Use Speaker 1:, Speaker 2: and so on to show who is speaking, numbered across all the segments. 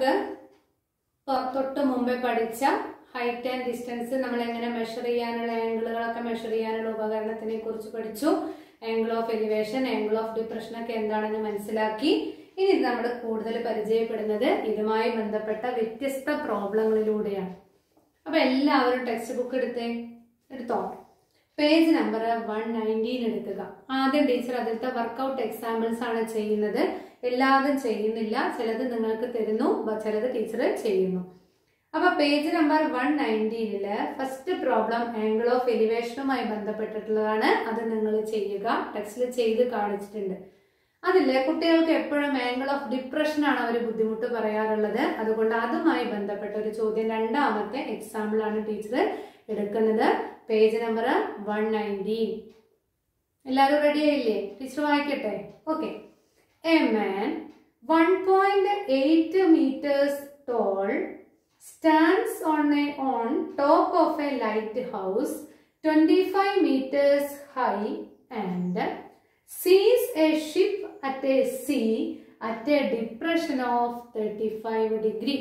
Speaker 1: നമുക്ക് തൊ- തൊട്ട് മുമ്പേ പഠിച്ച ഹൈറ്റ് ആൻഡ് ഡിസ്റ്റൻസ് നമ്മൾ എങ്ങനെ മെഷർ ചെയ്യാനുള്ള ആംഗിളുകളൊക്കെ മെഷർ ചെയ്യാനുള്ള ഉപകരണത്തിനെ കുറിച്ച് പഠിച്ചു angle of elevation angle of depression ഒക്കെ എന്താണെന്ന് മനസ്സിലാക്കി ഇനി ഇത് നമ്മൾ കൂടുതൽ പരിചയപ്പെടുന്നത് ഇതുമായി ബന്ധപ്പെട്ട വ്യത്യസ്ത പ്രോബ്ലങ്ങളിലൂടെയാണ് അപ്പൊ എല്ലാവരും ടെക്സ്റ്റ് ബുക്ക് എടുത്തേ എടുത്തോ പേജ് നമ്പർ വൺ നയൻറ്റീൻ എടുക്കുക ആദ്യം ടീച്ചർ അതിലത്തെ വർക്കൗട്ട് എക്സാമ്പിൾസ് ആണ് ചെയ്യുന്നത് എല്ലാതും ചെയ്യുന്നില്ല ചിലത് നിങ്ങൾക്ക് തരുന്നു ബ- ചിലത് ടീച്ചർ ചെയ്യുന്നു അപ്പൊ പേജ് നമ്പർ വൺ നയൻറ്റീനില് ഫസ്റ്റ് പ്രോബ്ലം ആംഗിൾ ഓഫ് എലിവേഷനുമായി ബന്ധപ്പെട്ടിട്ടുള്ളതാണ് അത് നിങ്ങൾ ചെയ്യുക ടെക്സ്റ്റിൽ ചെയ്ത് കാണിച്ചിട്ടുണ്ട് അതില് കുട്ടികൾക്ക് എപ്പോഴും ആംഗിൾ ഓഫ് ഡിപ്രഷൻ ആണ് അവർ ബുദ്ധിമുട്ട് പറയാറുള്ളത് അതുകൊണ്ട് അതുമായി ബന്ധപ്പെട്ട ഒരു ചോദ്യം രണ്ടാമത്തെ എക്സാമ്പിൾ ആണ് ടീച്ചർ എടുക്കുന്നത് പേജ് നമ്പർ വൺ നയൻറ്റീൻ എല്ലാവരും റെഡി ആയില്ലേ ടീച്ചർ വായിക്കട്ടെ okay a man one point eight meters tall stands on a on top of a lighthouse twenty five meters high and sees a ship at a sea at a depression of thirty five degree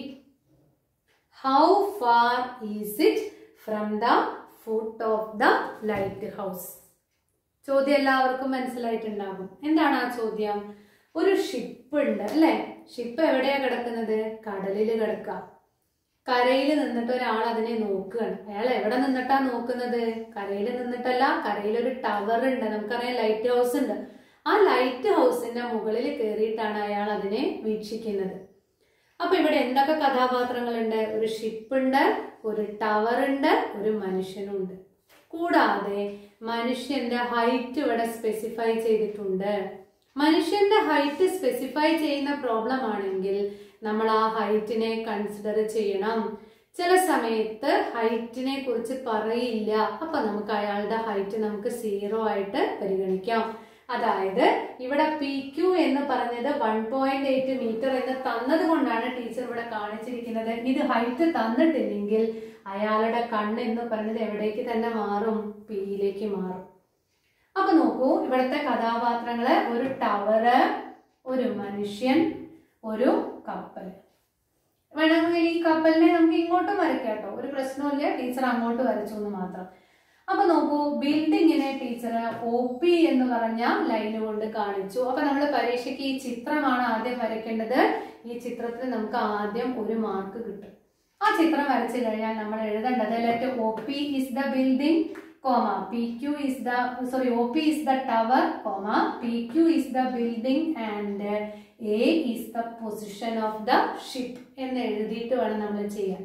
Speaker 1: how far is it from the foot of the lighthouse ചോദ്യം എല്ലാവർക്കും മനസ്സിലായിട്ടുണ്ടാകും എന്താണ് ആ ചോദ്യം ഒരു ship ഉണ്ട് അല്ലെ ship എവിടെയാ കിടക്കുന്നത് കടലിൽ കിടക്കുക കരയിൽ നിന്നിട്ട് ഒരാൾ അതിനെ നോക്കുകയാണ് അയാൾ എവിടെ നിന്നിട്ടാ നോക്കുന്നത് കരയിൽ നിന്നിട്ടല്ല കരയിൽ ഒരു ടവർ ഉണ്ട് നമുക്കറിയാം ലൈറ്റ് ഹൗസ് ഉണ്ട് ആ ലൈറ്റ് ഹൗസിന്റെ മുകളിൽ കയറിയിട്ടാണ് അയാൾ അതിനെ വീക്ഷിക്കുന്നത് അപ്പൊ ഇവിടെ എന്തൊക്കെ കഥാപാത്രങ്ങളുണ്ട് ഒരു ഷിപ്പ് ഉണ്ട് ഒരു ടവർ ഉണ്ട് ഒരു മനുഷ്യനുണ്ട് കൂടാതെ മനുഷ്യന്റെ ഹൈറ്റ് ഇവിടെ സ്പെസിഫൈ ചെയ്തിട്ടുണ്ട് മനുഷ്യന്റെ ഹൈറ്റ് സ്പെസിഫൈ ചെയ്യുന്ന പ്രോബ്ലം ആണെങ്കിൽ നമ്മൾ ആ ഹൈറ്റിനെ കൺസിഡർ ചെയ്യണം ചില സമയത്ത് ഹൈറ്റിനെ കുറിച്ച് പറയില്ല അപ്പൊ നമുക്ക് അയാളുടെ ഹൈറ്റ് നമുക്ക് സീറോ ആയിട്ട് പരിഗണിക്കാം അതായത് ഇവിടെ പി ക്യു എന്ന് പറഞ്ഞത് വൺ പോയിന്റ് എയ്റ്റ് മീറ്റർ എന്ന് തന്നത് കൊണ്ടാണ് ടീച്ചർ ഇവിടെ കാണിച്ചിരിക്കുന്നത് ഇത് ഹൈറ്റ് തന്നിട്ടില്ലെങ്കിൽ അയാളുടെ കണ്ണ് എന്ന് പറഞ്ഞത് എവിടേക്ക് തന്നെ മാറും പിയിലേക്ക് മാറും അപ്പൊ നോക്കൂ ഇവിടുത്തെ കഥാപാത്രങ്ങള് ഒരു ടവറ് ഒരു മനുഷ്യൻ ഒരു കപ്പൽ വേണമെങ്കിൽ ഈ കപ്പലിനെ നമുക്ക് ഇങ്ങോട്ടും വരയ്ക്കാം കേട്ടോ ഒരു പ്രശ്നമില്ല ടീച്ചർ അങ്ങോട്ട് വരച്ചു എന്ന് മാത്രം അപ്പൊ നോക്കൂ ബിൽഡിങ്ങിനെ ടീച്ചർ ഒ പി എന്ന് പറഞ്ഞ ലൈൻ കൊണ്ട് കാണിച്ചു അപ്പൊ നമ്മൾ പരീക്ഷയ്ക്ക് ഈ ചിത്രമാണ് ആദ്യം വരയ്ക്കേണ്ടത് ഈ ചിത്രത്തിൽ നമുക്ക് ആദ്യം ഒരു മാർക്ക് കിട്ടും ആ ചിത്രം വരച്ചു കഴിഞ്ഞാൽ നമ്മൾ എഴുതേണ്ടത് let O P is the building comma P Q is the sorry O P is the tower comma P Q is the building and A is the position of the ship എന്ന് എഴുതിയിട്ട് വേണം നമ്മൾ ചെയ്യാൻ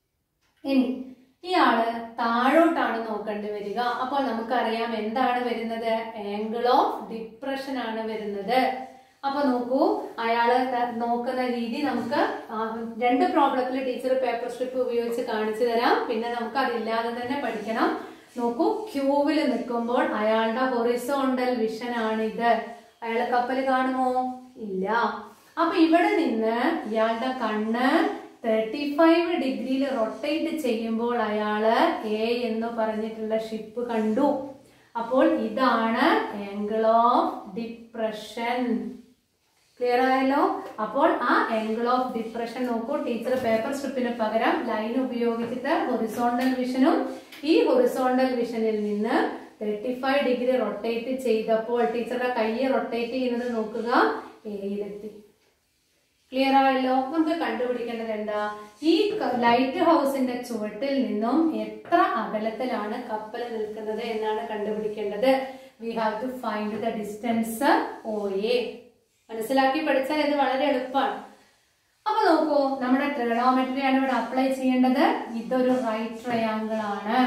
Speaker 1: ഇനി ഇയാള് താഴോട്ടാണ് നോക്കേണ്ടി വരിക അപ്പോൾ നമുക്കറിയാം എന്താണ് വരുന്നത് ആംഗിൾ ഓഫ് ഡിപ്രഷൻ ആണ് വരുന്നത് അപ്പൊ നോക്കൂ അയാള് ത- നോക്കുന്ന രീതി നമുക്ക് ആ രണ്ട് പ്രോബ്ലത്തിൽ ടീച്ചർ പേപ്പർ സ്ട്രിപ്പ് ഉപയോഗിച്ച് കാണിച്ചു തരാം പിന്നെ നമുക്ക് അതില്ലാതെ തന്നെ പഠിക്കണം നോക്കൂ ക്യൂവിൽ നിൽക്കുമ്പോൾ അയാളുടെ ഹൊറിസോണ്ടൽ വിഷൻ ആണിത് അയാള് കപ്പൽ കാണുമോ ഇല്ല അപ്പൊ ഇവിടെ നിന്ന് ഇയാളുടെ കണ്ണ് തേർട്ടി ഫൈവ് ഡിഗ്രിയിൽ റൊട്ടേറ്റ് ചെയ്യുമ്പോൾ അയാള് എ എന്ന് പറഞ്ഞിട്ടുള്ള ഷിപ്പ് കണ്ടു അപ്പോൾ ഇതാണ് ആംഗിൾ ഓഫ് ഡിപ്രഷൻ ക്ലിയർ ആയല്ലോ അപ്പോൾ ആ ആംഗിൾ ഓഫ് ഡിപ്രഷൻ നോക്കൂ ടീച്ചർ പേപ്പർ സ്ട്രിപ്പിന് പകരം ലൈൻ ഉപയോഗിച്ചിട്ട് ഹൊറിസോണ്ടൽ വിഷനും ഈ ഹൊറിസോണ്ടൽ വിഷനിൽ നിന്ന് തേർട്ടി ഫൈവ് ഡിഗ്രി റൊട്ടേറ്റ് ചെയ്തപ്പോൾ ടീച്ചറുടെ കൈ റൊട്ടേറ്റ് ചെയ്യുന്നത് നോക്കുക എയിലെത്തി ക്ലിയർ ആയല്ലോ നമുക്ക് കണ്ടുപിടിക്കേണ്ടത് എന്താ ഈ ലൈറ്റ് ഹൗസിന്റെ ചുവട്ടിൽ നിന്നും എത്ര അകലത്തിലാണ് കപ്പൽ നിൽക്കുന്നത് എന്നാണ് കണ്ടുപിടിക്കേണ്ടത് we have to find the distance O A മനസ്സിലാക്കി പഠിച്ചാൽ ഇത് വളരെ എളുപ്പമാണ് അപ്പൊ നോക്കൂ നമ്മുടെ ട്രിഗണോമെട്രി ആണ് ഇവിടെ അപ്ലൈ ചെയ്യേണ്ടത് ഇതൊരു റൈറ്റ് ട്രയാങ്കിൾ ആണ്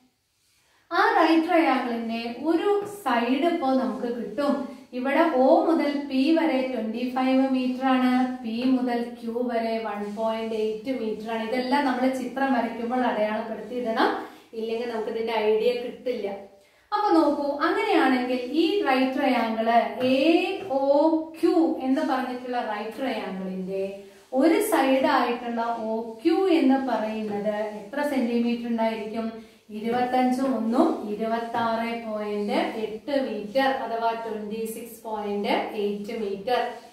Speaker 1: ആ റൈറ്റ് ട്രയാങ്കിളിന്റെ ഒരു സൈഡ് ഇപ്പോൾ നമുക്ക് കിട്ടും ഇവിടെ ഒ മുതൽ പി വരെ ട്വന്റി ഫൈവ് മീറ്റർ ആണ് പി മുതൽ ക്യൂ വരെ വൺ പോയിന്റ് എയ്റ്റ് മീറ്റർ ആണ് ഇതെല്ലാം നമ്മൾ ചിത്രം വരയ്ക്കുമ്പോൾ അടയാളപ്പെടുത്തി ഇടണം ഇല്ലെങ്കിൽ നമുക്ക് ഇതിന്റെ ഐഡിയ കിട്ടില്ല അപ്പൊ നോക്കൂ അങ്ങനെയാണെങ്കിൽ ഈ right triangle A O Q എന്ന് പറഞ്ഞിട്ടുള്ള റൈറ്റ് ട്രയാങ്കിളിന്റെ ഒരു സൈഡ് ആയിട്ടുള്ള ഒ ക്യൂ എന്ന് പറയുന്നത് എത്ര സെന്റിമീറ്റർ ഉണ്ടായിരിക്കും ഇരുപത്തഞ്ച് ഒന്നും ഇരുപത്തി ആറ് പോയിന്റ് എട്ട് മീറ്റർ അഥവാ twenty six point eight metre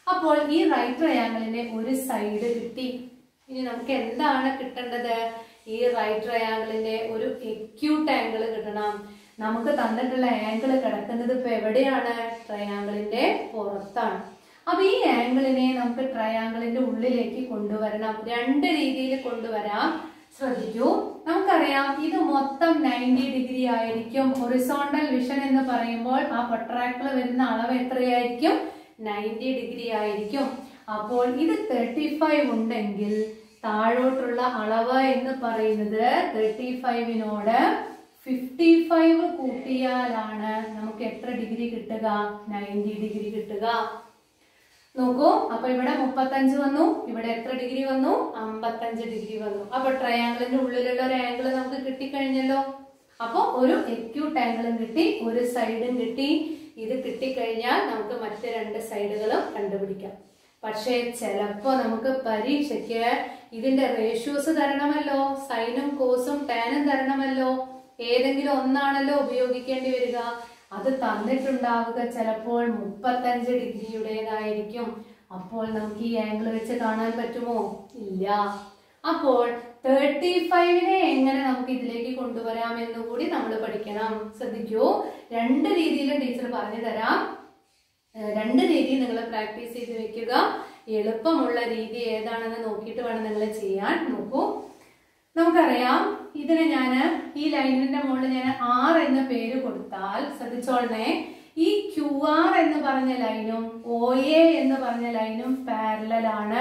Speaker 1: അപ്പോൾ ഈ റൈറ്റ് ട്രയാങ്കിളിന്റെ ഒരു സൈഡ് കിട്ടി ഇനി നമുക്ക് എന്താണ് കിട്ടേണ്ടത് ഈ റൈറ്റ് ട്രയാങ്കിളിന്റെ ഒരു എക്യൂട്ട് ആംഗിൾ കിട്ടണം നമുക്ക് തന്നിട്ടുള്ള ആംഗിൾ കിടക്കുന്നത് ഇപ്പൊ എവിടെയാണ് ട്രയാങ്കിളിന്റെ പുറത്താണ് അപ്പൊ ഈ ആംഗിളിനെ നമുക്ക് ട്രയാങ്കിളിന്റെ ഉള്ളിലേക്ക് കൊണ്ടുവരണം രണ്ട് രീതിയിൽ കൊണ്ടുവരാം ശ്രദ്ധിക്കൂ നമുക്കറിയാം ഇത് മൊത്തം നയൻറ്റി ഡിഗ്രി ആയിരിക്കും ഹൊറിസോണ്ടൽ വിഷൻ എന്ന് പറയുമ്പോൾ ആ പൊട്രാക്കൾ വരുന്ന അളവ് എത്രയായിരിക്കും നയൻറ്റി ഡിഗ്രി ആയിരിക്കും അപ്പോൾ ഇത് തേർട്ടി ഫൈവ് ഉണ്ടെങ്കിൽ താഴോട്ടുള്ള അളവ് എന്ന് പറയുന്നത് തേർട്ടി ഫൈവിനോട് ഫിഫ്റ്റി ഫൈവ് കൂട്ടിയാലാണ് നമുക്ക് എത്ര ഡിഗ്രി കിട്ടുക നയൻറ്റി ഡിഗ്രി കിട്ടുക നോക്കൂ അപ്പൊ ഇവിടെ മുപ്പത്തഞ്ച് വന്നു ഇവിടെ എത്ര ഡിഗ്രി വന്നു അമ്പത്തഞ്ച് ഡിഗ്രി വന്നു അപ്പൊ ട്രയാങ്കിളിന്റെ ഉള്ളിലുള്ള ഒരു ആംഗിൾ നമുക്ക് കിട്ടിക്കഴിഞ്ഞല്ലോ അപ്പൊ ഒരു എക്യൂട്ട് ആംഗിളും കിട്ടി ഒരു സൈഡും കിട്ടി ഇത് കിട്ടിക്കഴിഞ്ഞാൽ നമുക്ക് മറ്റ് രണ്ട് സൈഡുകളും കണ്ടുപിടിക്കാം പക്ഷേ ചിലപ്പോ നമുക്ക് പരീക്ഷയ്ക്ക് ഇതിന്റെ റേഷ്യോസ് തരണമല്ലോ സൈനും കോസും ടാനും തരണമല്ലോ ഏതെങ്കിലും ഒന്നാണല്ലോ ഉപയോഗിക്കേണ്ടി വരിക അത് തന്നിട്ടുണ്ടാവുക ചിലപ്പോൾ മുപ്പത്തഞ്ച് ഡിഗ്രിയുടേതായിരിക്കും അപ്പോൾ നമുക്ക് ഈ ആംഗിൾ വെച്ച് കാണാൻ പറ്റുമോ ഇല്ല അപ്പോൾ തേർട്ടി ഫൈവിനെ എങ്ങനെ നമുക്ക് ഇതിലേക്ക് കൊണ്ടുവരാം എന്ന് കൂടി നമ്മൾ പഠിക്കണം ശ്രദ്ധിക്കൂ രണ്ട് രീതിയിലും ടീച്ചർ പറഞ്ഞു തരാം ഏഹ് രണ്ട് രീതി നിങ്ങൾ പ്രാക്ടീസ് ചെയ്ത് വെക്കുക എളുപ്പമുള്ള രീതി ഏതാണെന്ന് നോക്കിയിട്ട് വേണം നിങ്ങൾ ചെയ്യാൻ നോക്കൂ നമുക്കറിയാം ഇതിന് ഞാൻ ഈ ലൈനിന്റെ മുകളിൽ ഞാൻ ആർ എന്ന പേര് കൊടുത്താൽ ശ്രദ്ധിച്ചോളണേ ഈ ക്യു ആർ എന്ന് പറഞ്ഞ ലൈനും ഒ എ എന്ന് പറഞ്ഞ ലൈനും പാരലൽ ആണ്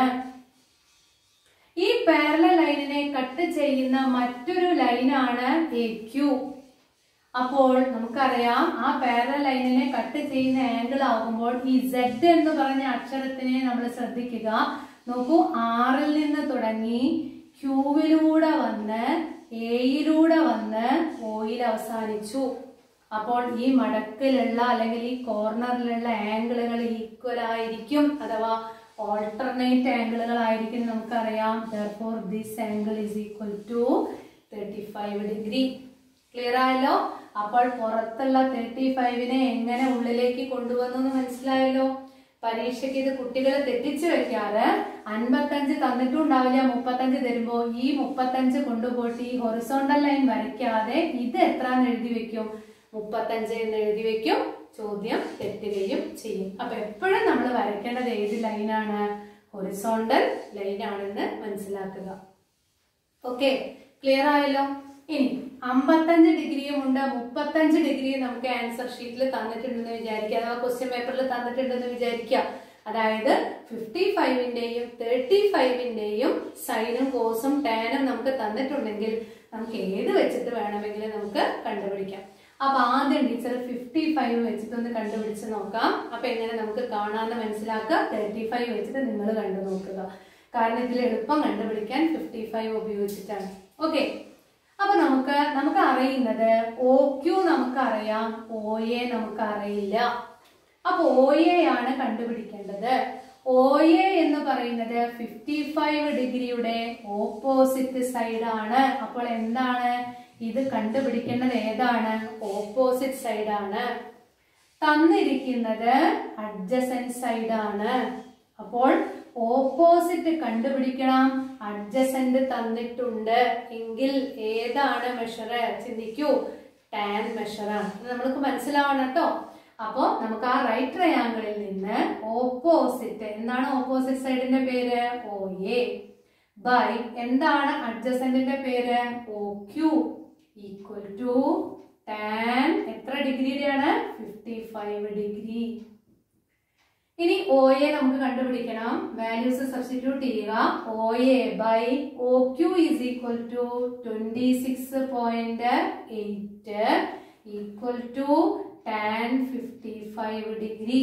Speaker 1: ഈ പാരലൽ ലൈനിനെ കട്ട് ചെയ്യുന്ന മറ്റൊരു ലൈനാണ് എ ക്യു അപ്പോൾ നമുക്കറിയാം ആ പാരലൽ ലൈനിനെ കട്ട് ചെയ്യുന്ന ആംഗിൾ ആകുമ്പോൾ ഈ സെഡ് എന്ന് പറഞ്ഞ അക്ഷരത്തിനെ നമ്മൾ ശ്രദ്ധിക്കുക നോക്കൂ ആറിൽ നിന്ന് തുടങ്ങി ക്യൂവിലൂടെ വന്ന് എയിലൂടെ വന്ന് ഓയിൽ അവസാനിച്ചു അപ്പോൾ ഈ മടക്കിലുള്ള അല്ലെങ്കിൽ ഈ കോർണറിലുള്ള ആംഗിളുകൾ ഈക്വൽ ആയിരിക്കും അഥവാ ഓൾട്ടർനേറ്റ് ആംഗിളുകൾ ആയിരിക്കും നമുക്കറിയാം therefore this angle is equal to thirty five degree clear ആയല്ലോ അപ്പോൾ പുറത്തുള്ള തേർട്ടി ഫൈവിനെ എങ്ങനെ ഉള്ളിലേക്ക് കൊണ്ടുവന്നു എന്ന് മനസ്സിലായല്ലോ പരീക്ഷയ്ക്ക് ഇത് കുട്ടികൾ തെറ്റിച്ചു വെക്കാറ് അൻപത്തഞ്ച് തന്നിട്ടും ഉണ്ടാവില്ല മുപ്പത്തഞ്ച് തരുമ്പോ ഈ മുപ്പത്തഞ്ച് കൊണ്ടുപോയിട്ട് ഈ ഹൊറിസോണ്ടൽ ലൈൻ വരയ്ക്കാതെ ഇത് എത്രാന്ന് എഴുതി വെക്കും മുപ്പത്തഞ്ച് എന്ന് എഴുതി വെക്കും ചോദ്യം തെറ്റുകയും ചെയ്യും അപ്പൊ എപ്പോഴും നമ്മൾ വരയ്ക്കേണ്ടത് ഏത് ലൈനാണ് ഹൊറിസോണ്ടൽ ലൈൻ ആണെന്ന് മനസ്സിലാക്കുക ഓക്കെ ക്ലിയർ ആയല്ലോ ഇനി അമ്പത്തഞ്ച് ഡിഗ്രിയും ഉണ്ട് മുപ്പത്തഞ്ച് ഡിഗ്രിയും നമുക്ക് ആൻസർ ഷീറ്റിൽ തന്നിട്ടുണ്ടെന്ന് വിചാരിക്കുക അഥവാ ക്വസ്റ്റ്യൻ പേപ്പറിൽ തന്നിട്ടുണ്ടെന്ന് വിചാരിക്കുക അതായത് ഫിഫ്റ്റി ഫൈവിന്റെയും തേർട്ടി ഫൈവിന്റെയും സൈനും കോസും ടാനും നമുക്ക് തന്നിട്ടുണ്ടെങ്കിൽ നമുക്ക് ഏത് വെച്ചിട്ട് വേണമെങ്കിലും നമുക്ക് കണ്ടുപിടിക്കാം അപ്പൊ ആദ്യം ടീച്ചർ ഫിഫ്റ്റി ഫൈവ് വെച്ചിട്ടൊന്ന് കണ്ടുപിടിച്ച് നോക്കാം അപ്പൊ എങ്ങനെ നമുക്ക് കാണാന്ന് മനസ്സിലാക്കുക തേർട്ടി ഫൈവ് വെച്ചിട്ട് നിങ്ങൾ കണ്ടു നോക്കുക കാരണം ഇതിൽ എളുപ്പം കണ്ടുപിടിക്കാൻ ഫിഫ്റ്റി ഫൈവ് ഉപയോഗിച്ചിട്ടാണ് ഓക്കെ അപ്പൊ നമുക്ക് നമുക്ക് അറിയുന്നത് ഒ ക്യു നമുക്കറിയാം ഒ എ നമുക്ക് അറിയില്ല അപ്പൊ ഒ എ ആണ് കണ്ടുപിടിക്കേണ്ടത് ഒ എ എന്ന് പറയുന്നത് ഫിഫ്റ്റി ഫൈവ് ഡിഗ്രിയുടെ ഓപ്പോസിറ്റ് സൈഡ് ആണ് അപ്പോൾ എന്താണ് ഇത് കണ്ടുപിടിക്കേണ്ടത് ഏതാണ് ഓപ്പോസിറ്റ് സൈഡ് ആണ് തന്നിരിക്കുന്നത് അഡ്ജസൻറ്റ് സൈഡ് ആണ് അപ്പോൾ ഓപ്പോസിറ്റ് കണ്ടുപിടിക്കണം അഡ്ജസന്റ് തന്നിട്ടുണ്ട് എങ്കിൽ ഏതാണ് മെഷർ ചിന്തിക്കൂ ടാൻ മെഷർ ആണ് ഇത് നമ്മൾക്ക് മനസ്സിലാവണം കേട്ടോ അപ്പോ നമുക്ക് ആ റൈറ്റ് ട്രയാങ്കിളിൽ നിന്ന് ഓപ്പോസിറ്റ് എന്താണ് ഓപ്പോസിറ്റ് സൈഡിന്റെ പേര് ഒ എ ബൈ എന്താണ് അഡ്ജസന്റിന്റെ പേര് O Q equal to tan എത്ര ഡിഗ്രിയുടെയാണ് ഫിഫ്റ്റി ഫൈവ് ഡിഗ്രി ഇനി ഒ എ നമുക്ക് കണ്ടുപിടിക്കണം വാല്യൂസ് സബ്സ്റ്റിറ്റ്യൂട്ട് ചെയ്യുക O A by O Q is equal to twenty six point eight equal to tan fifty five degree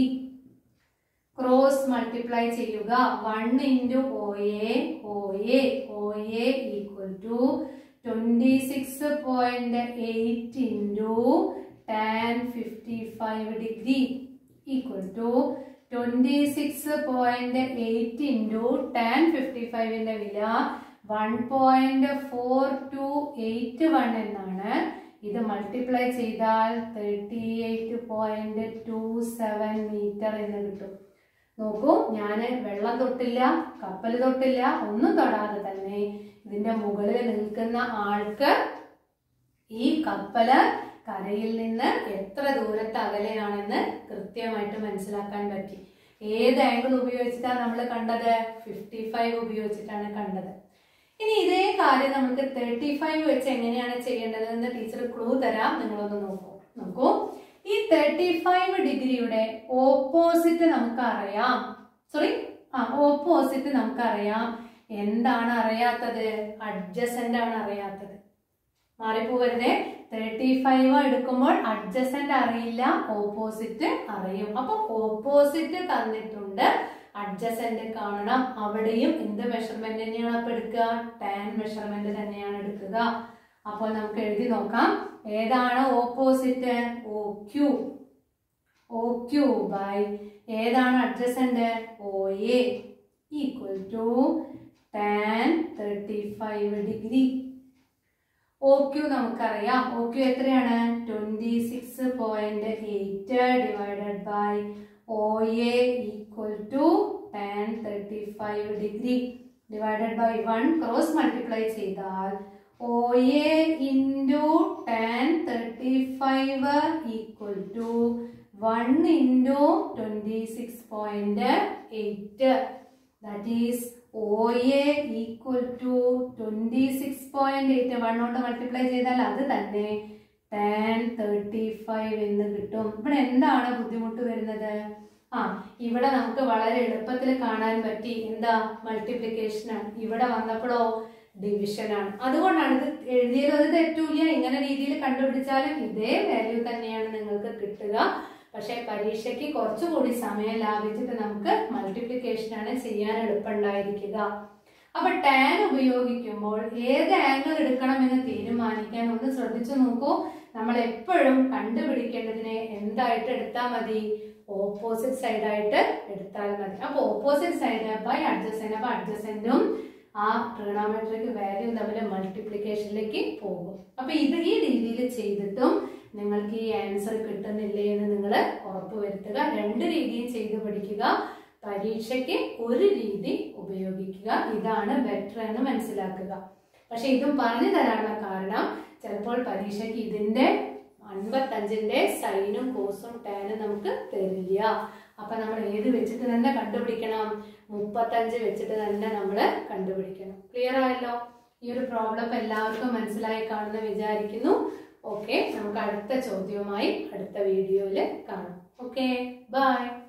Speaker 1: cross multiply ചെയ്യുക one into O A O A O A equal to twenty six point eight into tan fifty five degree equal to twenty six point eight into tan fifty ഫൈവിന്റെ വില one point four two eight one എന്നാണ് ഇത് multiply ചെയ്താൽ thirty eight point two seven metre എന്ന് കിട്ടും നോക്കൂ ഞാൻ വെള്ളം തൊട്ടില്ല കപ്പൽ തൊട്ടില്ല ഒന്നും തൊടാതെ തന്നെ ഇതിന്റെ മുകളിൽ നിൽക്കുന്ന ആൾക്ക് ഈ കപ്പല് കരയിൽ നിന്ന് എത്ര ദൂരത്ത് അകലെയാണെന്ന് കൃത്യമായിട്ട് മനസ്സിലാക്കാൻ പറ്റി ഏത് ആംഗിൾ ഉപയോഗിച്ചിട്ടാണ് നമ്മൾ കണ്ടത് ഫിഫ്റ്റി ഫൈവ് ഉപയോഗിച്ചിട്ടാണ് കണ്ടത് ഇനി ഇതേ കാര്യം നമുക്ക് തേർട്ടി ഫൈവ് വെച്ച് എങ്ങനെയാണ് ചെയ്യേണ്ടത് എന്ന് ടീച്ചർ ക്ലൂ തരാം നിങ്ങളൊന്ന് നോക്കൂ നോക്കൂ ഈ തേർട്ടി ഫൈവ് ഡിഗ്രിയുടെ ഓപ്പോസിറ്റ് നമുക്കറിയാം സോറി ആ ഓപ്പോസിറ്റ് നമുക്കറിയാം എന്താണ് അറിയാത്തത് അഡ്ജസന്റ് ആണ് അറിയാത്തത് മാറിപ്പോവരുതേ തേർട്ടി ഫൈവ് എടുക്കുമ്പോൾ അഡ്ജസന്റ് അറിയില്ല ഓപ്പോസിറ്റ് അറിയും അപ്പൊ ഓപ്പോസിറ്റ് തന്നിട്ടുണ്ട് അഡ്ജസന്റ് കാണണം അവിടെയും എന്ത് മെഷർമെന്റ് തന്നെയാണ് അപ്പൊ എടുക്കുക ടാൻ മെഷർമെന്റ് തന്നെയാണ് എടുക്കുക അപ്പോൾ നമുക്ക് എഴുതി നോക്കാം ഏതാണ് opposite O Q O Q by ഏതാണ് adjacent O A equal to tan thirty five degree O Q നമുക്കറിയാം ഒ ക്യു എത്രയാണ് twenty six point eight divided by O A equal to tan thirty five degree divided by one cross multiply ചെയ്താൽ O A into tan thirty five equal to one into twenty six point eight that is O A equal to twenty six point eight one കൊണ്ട് multiply ചെയ്താൽ അത് തന്നെ tan thirty five എന്ന് കിട്ടും ഇവിടെ എന്താണ് ബുദ്ധിമുട്ട് വരുന്നത് ആ ഇവിടെ നമുക്ക് വളരെ എളുപ്പത്തിൽ കാണാൻ പറ്റി എന്താ മൾട്ടിപ്ലിക്കേഷൻ ആണ് ഇവിടെ വന്നപ്പോഴോ ഡിവിഷൻ ആണ് അതുകൊണ്ടാണ് ഇത് എഴുതിയത് അത് തെറ്റൂല ഇങ്ങനെ രീതിയിൽ കണ്ടുപിടിച്ചാലും ഇതേ വാല്യൂ തന്നെയാണ് നിങ്ങൾക്ക് കിട്ടുക പക്ഷെ പരീക്ഷയ്ക്ക് കുറച്ചുകൂടി സമയം ലാഭിച്ചിട്ട് നമുക്ക് മൾട്ടിപ്ലിക്കേഷൻ ആണ് ചെയ്യാൻ എളുപ്പമുണ്ടായിരിക്കുക അപ്പൊ ടാൻ ഉപയോഗിക്കുമ്പോൾ ഏത് ആംഗിൾ എടുക്കണമെന്ന് തീരുമാനിക്കാൻ ഒന്ന് ശ്രദ്ധിച്ചു നോക്കൂ നമ്മൾ എപ്പോഴും കണ്ടുപിടിക്കേണ്ടതിനെ എന്തായിട്ട് എടുത്താൽ മതി ഓപ്പോസിറ്റ് സൈഡായിട്ട് എടുത്താൽ മതി അപ്പൊ ഓപ്പോസിറ്റ് സൈഡ് ബൈ അഡ്ജസെന്റ് അപ്പൊ അഡ്ജസെന്റും ആ ട്രിഗണോമെട്രിക് വാല്യൂ തമ്മിൽ മൾട്ടിപ്ലിക്കേഷനിലേക്ക് പോകും അപ്പൊ ഇത് ഈ രീതിയിൽ ചെയ്തിട്ടും നിങ്ങൾക്ക് ഈ ആൻസർ കിട്ടുന്നില്ലേ എന്ന് നിങ്ങൾ ഉറപ്പുവരുത്തുക രണ്ട് രീതിയും ചെയ്ത് പഠിക്കുക പരീക്ഷയ്ക്ക് ഒരു രീതി ഉപയോഗിക്കുക ഇതാണ് ബെറ്റർ എന്ന് മനസ്സിലാക്കുക പക്ഷെ ഇതും പറഞ്ഞു തരാനുള്ള കാരണം ചിലപ്പോൾ പരീക്ഷയ്ക്ക് ഇതിന്റെ അൻപത്തഞ്ചിന്റെ സൈനും കോസും ടാനും നമുക്ക് തരില്ല അപ്പൊ നമ്മൾ ഏത് വെച്ചിട്ട് തന്നെ കണ്ടുപിടിക്കണം മുപ്പത്തഞ്ച് വെച്ചിട്ട് തന്നെ നമ്മൾ കണ്ടുപിടിക്കണം ക്ലിയർ ആയല്ലോ ഈ ഒരു പ്രോബ്ലം ഇപ്പൊ എല്ലാവർക്കും മനസ്സിലായി കാണുന്ന വിചാരിക്കുന്നു ഓക്കെ നമുക്ക് അടുത്ത ചോദ്യവുമായി അടുത്ത വീഡിയോയിൽ കാണാം ഓക്കെ ബൈ